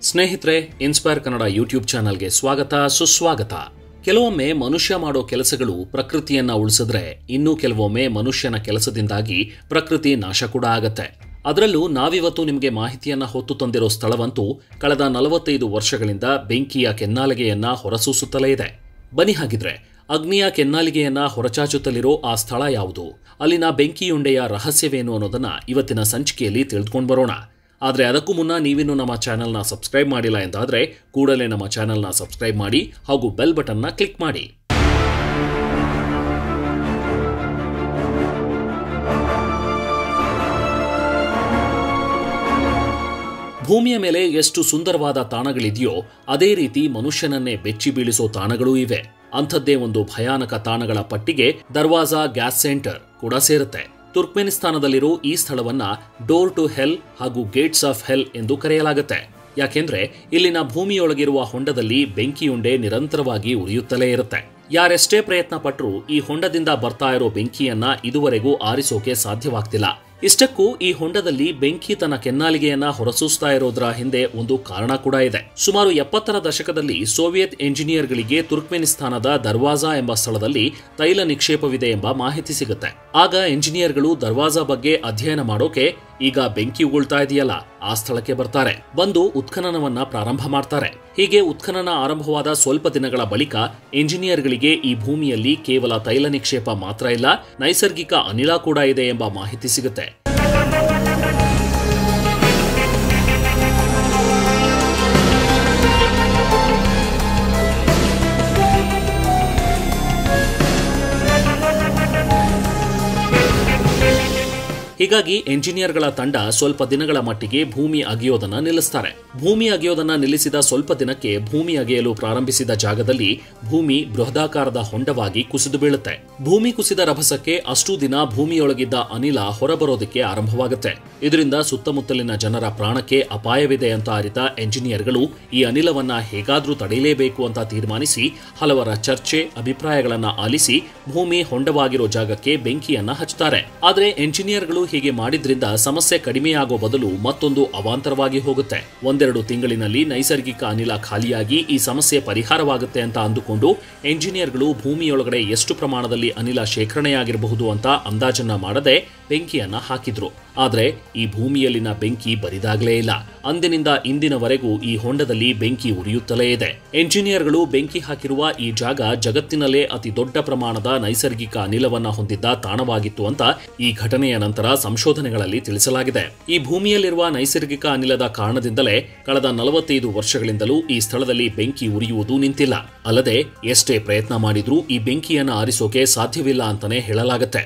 ಸ್ನೇಹಿತರೆ inspire Kannada YouTube ಚಾನಲ್ಗೆ ಸ್ವಾಗತ ಸುಸ್ವಾಗತ ಕೆಲವೊಮ್ಮೆ ಮನುಷ್ಯ ಮಾಡೋ ಕೆಲಸಗಳು ಪ್ರಕೃತಿಯನ್ನ ಉಳಿಸಿದ್ರೆ ಇನ್ನು ಕೆಲವೊಮ್ಮೆ ಮನುಷ್ಯನ ಕೆಲಸದಿಂದಾಗಿ ಪ್ರಕೃತಿ ನಾಶ ಕೂಡ ಆಗತ್ತೆ ಅದರಲ್ಲೂ ನಾವಿವತ್ತು ನಿಮಗೆ ಮಾಹಿತಿಯನ್ನ ಹೊತ್ತು ತಂದಿರೋ ಸ್ಥಳವಂತೂ ಕಳೆದ ನಲವತ್ತೈದು ವರ್ಷಗಳಿಂದ ಬೆಂಕಿಯ ಕೆನ್ನಾಲಿಗೆಯನ್ನ ಹೊರಸೂಸುತ್ತಲೇ ಇದೆ ಬನ್ನಿ ಹಾಗಿದ್ರೆ ಅಗ್ನಿಯ ಕೆನ್ನಾಲಿಗೆಯನ್ನ ಹೊರಚಾಚುತ್ತಲಿರೋ ಆ ಸ್ಥಳ ಯಾವುದು ಅಲ್ಲಿನ ಬೆಂಕಿಯುಂಡೆಯ ರಹಸ್ಯವೇನು ಅನ್ನೋದನ್ನ ಇವತ್ತಿನ ಸಂಚಿಕೆಯಲ್ಲಿ ತಿಳಿದುಕೊಂಡು ಬರೋಣ ಆದರೆ ಅದಕ್ಕೂ ಮುನ್ನ ನೀವಿನ್ನೂ ನಮ್ಮ ಚಾನೆಲ್ನ ಸಬ್ಸ್ಕ್ರೈಬ್ ಮಾಡಿಲ್ಲ ಎಂದಾದರೆ ಕೂಡಲೇ ನಮ್ಮ ಚಾನೆಲ್ನ ಸಬ್ಸ್ಕ್ರೈಬ್ ಮಾಡಿ ಹಾಗೂ ಬೆಲ್ ಬಟನ್ನ ಕ್ಲಿಕ್ ಮಾಡಿ ಭೂಮಿಯ ಮೇಲೆ ಎಷ್ಟು ಸುಂದರವಾದ ತಾಣಗಳಿದೆಯೋ ಅದೇ ರೀತಿ ಮನುಷ್ಯನನ್ನೇ ಬೆಚ್ಚಿ ಬೀಳಿಸೋ ತಾಣಗಳೂ ಇವೆ ಅಂಥದ್ದೇ ಒಂದು ಭಯಾನಕ ತಾಣಗಳ ಪಟ್ಟಿಗೆ ದರ್ವಾಜಾ ಗ್ಯಾಸ್ ಸೆಂಟರ್ ಕೂಡ ಸೇರುತ್ತೆ ತುರ್ಕ್ಮೆನಿಸ್ತಾನದಲ್ಲಿರೋ ಈ ಸ್ಥಳವನ್ನ ಡೋರ್ ಟು ಹೆಲ್ ಹಾಗೂ ಗೇಟ್ಸ್ ಆಫ್ ಹೆಲ್ ಎಂದು ಕರೆಯಲಾಗುತ್ತೆ ಯಾಕೆಂದ್ರೆ ಇಲ್ಲಿನ ಭೂಮಿಯೊಳಗಿರುವ ಹೊಂಡದಲ್ಲಿ ಬೆಂಕಿಯುಂಡೆ ನಿರಂತರವಾಗಿ ಉರಿಯುತ್ತಲೇ ಇರುತ್ತೆ ಯಾರೆಷ್ಟೇ ಪ್ರಯತ್ನ ಪಟ್ಟರೂ ಈ ಹೊಂಡದಿಂದ ಬರ್ತಾ ಇರೋ ಬೆಂಕಿಯನ್ನ ಇದುವರೆಗೂ ಆರಿಸೋಕೆ ಸಾಧ್ಯವಾಗ್ತಿಲ್ಲ ಇಷ್ಟಕ್ಕೂ ಈ ಹೊಂಡದಲ್ಲಿ ಬೆಂಕಿ ತನ್ನ ಕೆನ್ನಾಲಿಗೆಯನ್ನ ಹೊರಸೂಸ್ತಾ ಇರೋದ್ರ ಹಿಂದೆ ಒಂದು ಕಾರಣ ಕೂಡ ಇದೆ ಸುಮಾರು ಎಪ್ಪತ್ತರ ದಶಕದಲ್ಲಿ ಸೋವಿಯತ್ ಎಂಜಿನಿಯರ್ಗಳಿಗೆ ತುರ್ಕ್ಮೆನಿಸ್ತಾನದ ದರ್ವಾಜಾ ಎಂಬ ಸ್ಥಳದಲ್ಲಿ ತೈಲ ನಿಕ್ಷೇಪವಿದೆ ಎಂಬ ಮಾಹಿತಿ ಸಿಗುತ್ತೆ ಆಗ ಎಂಜಿನಿಯರ್ಗಳು ದರ್ವಾಜಾ ಬಗ್ಗೆ ಅಧ್ಯಯನ ಮಾಡೋಕೆ ಈಗ ಬೆಂಕಿ ಉಗುಳ್ತಾ ಇದೆಯಲ್ಲ ಆ ಸ್ಥಳಕ್ಕೆ ಬರ್ತಾರೆ ಬಂದು ಉತ್ಖನನವನ್ನ ಪ್ರಾರಂಭ ಮಾಡ್ತಾರೆ ಹೀಗೆ ಉತ್ಖನನ ಆರಂಭವಾದ ಸ್ವಲ್ಪ ದಿನಗಳ ಬಳಿಕ ಎಂಜಿನಿಯರ್ಗಳಿಗೆ ಈ ಭೂಮಿಯಲ್ಲಿ ಕೇವಲ ತೈಲ ನಿಕ್ಷೇಪ ಮಾತ್ರ ಇಲ್ಲ ನೈಸರ್ಗಿಕ ಅನಿಲ ಕೂಡ ಇದೆ ಎಂಬ ಮಾಹಿತಿ ಸಿಗುತ್ತೆ ಹೀಗಾಗಿ ಎಂಜಿನಿಯರ್ಗಳ ತಂಡ ಸ್ವಲ್ಪ ದಿನಗಳ ಮಟ್ಟಿಗೆ ಭೂಮಿ ಅಗೆಯೋದನ್ನ ನಿಲ್ಲಿಸ್ತಾರೆ ಭೂಮಿ ಅಗೆಯೋದನ್ನ ನಿಲ್ಲಿಸಿದ ಸ್ವಲ್ಪ ದಿನಕ್ಕೆ ಭೂಮಿ ಅಗೆಯಲು ಪ್ರಾರಂಭಿಸಿದ ಜಾಗದಲ್ಲಿ ಭೂಮಿ ಬೃಹದಾಕಾರದ ಹೊಂಡವಾಗಿ ಕುಸಿದು ಬೀಳುತ್ತೆ ಭೂಮಿ ಕುಸಿದ ರಭಸಕ್ಕೆ ಅಷ್ಟೂ ದಿನ ಭೂಮಿಯೊಳಗಿದ್ದ ಅನಿಲ ಹೊರಬರೋದಕ್ಕೆ ಆರಂಭವಾಗುತ್ತೆ ಇದರಿಂದ ಸುತ್ತಮುತ್ತಲಿನ ಜನರ ಪ್ರಾಣಕ್ಕೆ ಅಪಾಯವಿದೆ ಅಂತ ಅರಿತ ಎಂಜಿನಿಯರ್ಗಳು ಈ ಅನಿಲವನ್ನ ಹೇಗಾದ್ರೂ ತಡೆಯಲೇಬೇಕು ಅಂತ ತೀರ್ಮಾನಿಸಿ ಹಲವರ ಚರ್ಚೆ ಅಭಿಪ್ರಾಯಗಳನ್ನ ಆಲಿಸಿ ಭೂಮಿ ಹೊಂಡವಾಗಿರೋ ಜಾಗಕ್ಕೆ ಬೆಂಕಿಯನ್ನ ಹಚ್ಚುತ್ತಾರೆ ಆದ್ರೆ ಎಂಜಿನಿಯರ್ಗಳು ಹೀಗೆ ಮಾಡಿದ್ರಿಂದ ಸಮಸ್ಯೆ ಕಡಿಮೆಯಾಗೋ ಬದಲು ಮತ್ತೊಂದು ಅವಾಂತರವಾಗಿ ಹೋಗುತ್ತೆ ಒಂದೆರಡು ತಿಂಗಳಿನಲ್ಲಿ ನೈಸರ್ಗಿಕ ಅನಿಲ ಖಾಲಿಯಾಗಿ ಈ ಸಮಸ್ಯೆ ಪರಿಹಾರವಾಗುತ್ತೆ ಅಂತ ಅಂದುಕೊಂಡು ಎಂಜಿನಿಯರ್ಗಳು ಭೂಮಿಯೊಳಗಡೆ ಎಷ್ಟು ಪ್ರಮಾಣದಲ್ಲಿ ಅನಿಲ ಶೇಖರಣೆಯಾಗಿರಬಹುದು ಅಂತ ಅಂದಾಜನ್ನ ಮಾಡದೆ ಬೆಂಕಿಯನ್ನ ಹಾಕಿದ್ರು ಆದ್ರೆ ಈ ಭೂಮಿಯಲ್ಲಿನ ಬೆಂಕಿ ಬರಿದಾಗಲೇ ಇಲ್ಲ ಅಂದಿನಿಂದ ಇಂದಿನವರೆಗೂ ಈ ಹೊಂಡದಲ್ಲಿ ಬೆಂಕಿ ಉರಿಯುತ್ತಲೇ ಇದೆ ಎಂಜಿನಿಯರ್ಗಳು ಬೆಂಕಿ ಹಾಕಿರುವ ಈ ಜಾಗ ಜಗತ್ತಿನಲ್ಲೇ ಅತಿ ದೊಡ್ಡ ಪ್ರಮಾಣದ ನೈಸರ್ಗಿಕ ಅನಿಲವನ್ನ ಹೊಂದಿದ್ದ ತಾಣವಾಗಿತ್ತು ಅಂತ ಈ ಘಟನೆಯ ನಂತರ ಸಂಶೋಧನೆಗಳಲ್ಲಿ ತಿಳಿಸಲಾಗಿದೆ ಈ ಭೂಮಿಯಲ್ಲಿರುವ ನೈಸರ್ಗಿಕ ಅನಿಲದ ಕಾರಣದಿಂದಲೇ ಕಳೆದ ನಲವತ್ತೈದು ವರ್ಷಗಳಿಂದಲೂ ಈ ಸ್ಥಳದಲ್ಲಿ ಬೆಂಕಿ ಉರಿಯುವುದು ನಿಂತಿಲ್ಲ ಅಲ್ಲದೆ ಎಷ್ಟೇ ಪ್ರಯತ್ನ ಮಾಡಿದ್ರೂ ಈ ಬೆಂಕಿಯನ್ನು ಆರಿಸೋಕೆ ಸಾಧ್ಯವಿಲ್ಲ ಅಂತಾನೆ ಹೇಳಲಾಗುತ್ತೆ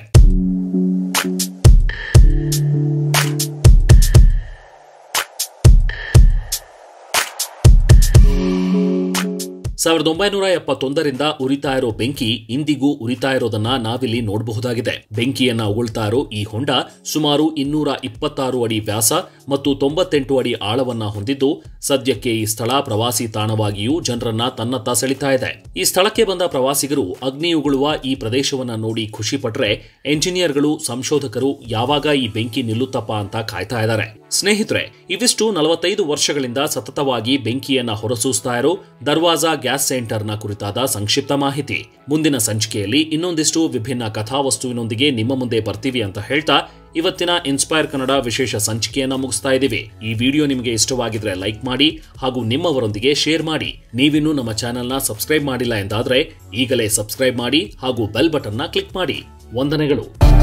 ಸಾವಿರದ ಒಂಬೈನೂರ ಎಪ್ಪತ್ತೊಂದರಿಂದ ಉರಿತಾ ಇರೋ ಬೆಂಕಿ ಇಂದಿಗೂ ಉರಿತಾ ಇರೋದನ್ನ ನಾವಿಲ್ಲಿ ನೋಡಬಹುದಾಗಿದೆ ಬೆಂಕಿಯನ್ನ ಉಗುಳ್ತಾ ಇರೋ ಈ ಹೊಂಡ ಸುಮಾರು ಇನ್ನೂರ ಇಪ್ಪತ್ತಾರು ಅಡಿ ವ್ಯಾಸ ಮತ್ತು ತೊಂಬತ್ತೆಂಟು ಅಡಿ ಆಳವನ್ನ ಹೊಂದಿದ್ದು ಸದ್ಯಕ್ಕೆ ಈ ಸ್ಥಳ ಪ್ರವಾಸಿ ತಾಣವಾಗಿಯೂ ಜನರನ್ನ ತನ್ನತ್ತ ಸೆಳಿತಾ ಇದೆ ಈ ಸ್ಥಳಕ್ಕೆ ಬಂದ ಪ್ರವಾಸಿಗರು ಅಗ್ನಿ ಉಗುಳುವ ಈ ಪ್ರದೇಶವನ್ನ ನೋಡಿ ಖುಷಿ ಪಟ್ರೆ ಎಂಜಿನಿಯರ್ಗಳು ಸಂಶೋಧಕರು ಯಾವಾಗ ಈ ಬೆಂಕಿ ನಿಲ್ಲುತ್ತಪ್ಪ ಅಂತ ಕಾಯ್ತಾ ಇದ್ದಾರೆ ಸ್ನೇಹಿತರೆ ಇವಿಷ್ಟು ನಲವತ್ತೈದು ವರ್ಷಗಳಿಂದ ಸತತವಾಗಿ ಬೆಂಕಿಯನ್ನ ಹೊರಸೂಸ್ತಾ ಇರೋ ದರ್ವಾಜಾ ಗ್ಯಾಸ್ ಸೆಂಟರ್ನ ಕುರಿತಾದ ಸಂಕ್ಷಿಪ್ತ ಮಾಹಿತಿ ಮುಂದಿನ ಸಂಚಿಕೆಯಲ್ಲಿ ಇನ್ನೊಂದಿಷ್ಟು ವಿಭಿನ್ನ ಕಥಾವಸ್ತುವಿನೊಂದಿಗೆ ನಿಮ್ಮ ಮುಂದೆ ಬರ್ತೀವಿ ಅಂತ ಹೇಳ್ತಾ ಇವತ್ತಿನ ಇನ್ಸ್ಪೈರ್ ಕನ್ನಡ ವಿಶೇಷ ಸಂಚಿಕೆಯನ್ನ ಮುಗಿಸ್ತಾ ಇದ್ದೀವಿ ಈ ವಿಡಿಯೋ ನಿಮಗೆ ಇಷ್ಟವಾಗಿದ್ರೆ ಲೈಕ್ ಮಾಡಿ ಹಾಗೂ ನಿಮ್ಮವರೊಂದಿಗೆ ಶೇರ್ ಮಾಡಿ ನೀವಿನ್ನೂ ನಮ್ಮ ಚಾನೆಲ್ನ ಸಬ್ಸ್ಕ್ರೈಬ್ ಮಾಡಿಲ್ಲ ಎಂದಾದ್ರೆ ಈಗಲೇ ಸಬ್ಸ್ಕ್ರೈಬ್ ಮಾಡಿ ಹಾಗೂ ಬೆಲ್ ಬಟನ್ನ ಕ್ಲಿಕ್ ಮಾಡಿ ವಂದನೆಗಳು